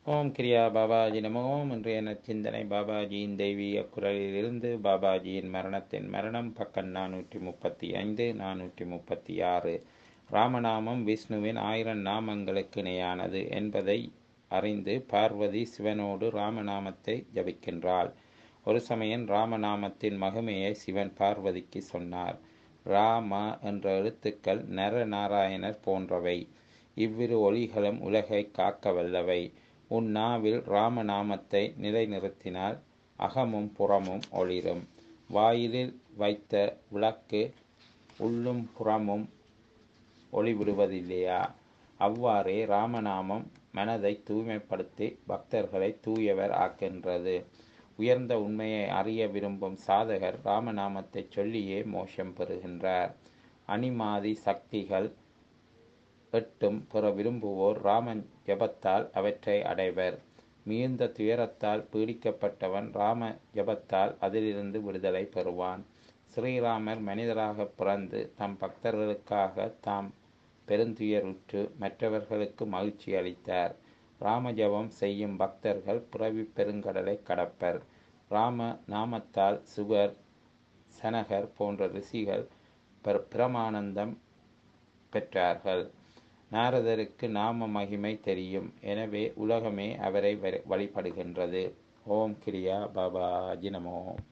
ஓம் கிரியா பாபாஜி நமோம் இன்றைய நற்சிந்தனை பாபாஜியின் தெய்வீக குரலிலிருந்து பாபாஜியின் மரணத்தின் மரணம் பக்கம் நானூற்றி முப்பத்தி ஐந்து நானூற்றி முப்பத்தி ஆறு ராமநாமம் விஷ்ணுவின் ஆயிரம் நாமங்களுக்கு இணையானது என்பதை அறிந்து பார்வதி சிவனோடு ராமநாமத்தை ஜபிக்கின்றாள் ஒரு சமயம் ராமநாமத்தின் மகிமையை சிவன் பார்வதிக்கு சொன்னார் ராம என்ற எழுத்துக்கள் நர நாராயணர் போன்றவை இவ்விரு ஒளிகளும் உலகை காக்க வல்லவை உன் நாவில் ராமநாமத்தை நிலைநிறுத்தினால் அகமும் புறமும் ஒளிரும் வாயிலில் வைத்த விளக்கு உள்ளும் புறமும் ஒளிவிடுவதில்லையா அவ்வாறே ராமநாமம் மனதை தூய்மைப்படுத்தி பக்தர்களை தூயவர் ஆக்கின்றது உயர்ந்த உண்மையை அறிய விரும்பும் சாதகர் ராமநாமத்தை சொல்லியே மோஷம் பெறுகின்றார் அனிமாதி சக்திகள் எட்டும் பெற விரும்புவோர் ராமன் ஜபத்தால் அவற்றை அடைவர் மிகுந்த துயரத்தால் பீடிக்கப்பட்டவன் ராம ஜபத்தால் அதிலிருந்து விடுதலை பெறுவான் ஸ்ரீராமர் மனிதராக பிறந்து தம் பக்தர்களுக்காக தாம் பெருந்துயருற்று மற்றவர்களுக்கு மகிழ்ச்சி அளித்தார் ராமஜபம் செய்யும் பக்தர்கள் புறவி பெருங்கடலை கடப்பர் ராம நாமத்தால் சுகர் சனகர் போன்ற ரிஷிகள் பிரமானந்தம் பெற்றார்கள் நாரதருக்கு நாம மகிமை தெரியும் எனவே உலகமே அவரை வழிபடுகின்றது ஓம் கிரியா பாபா ஜினமோ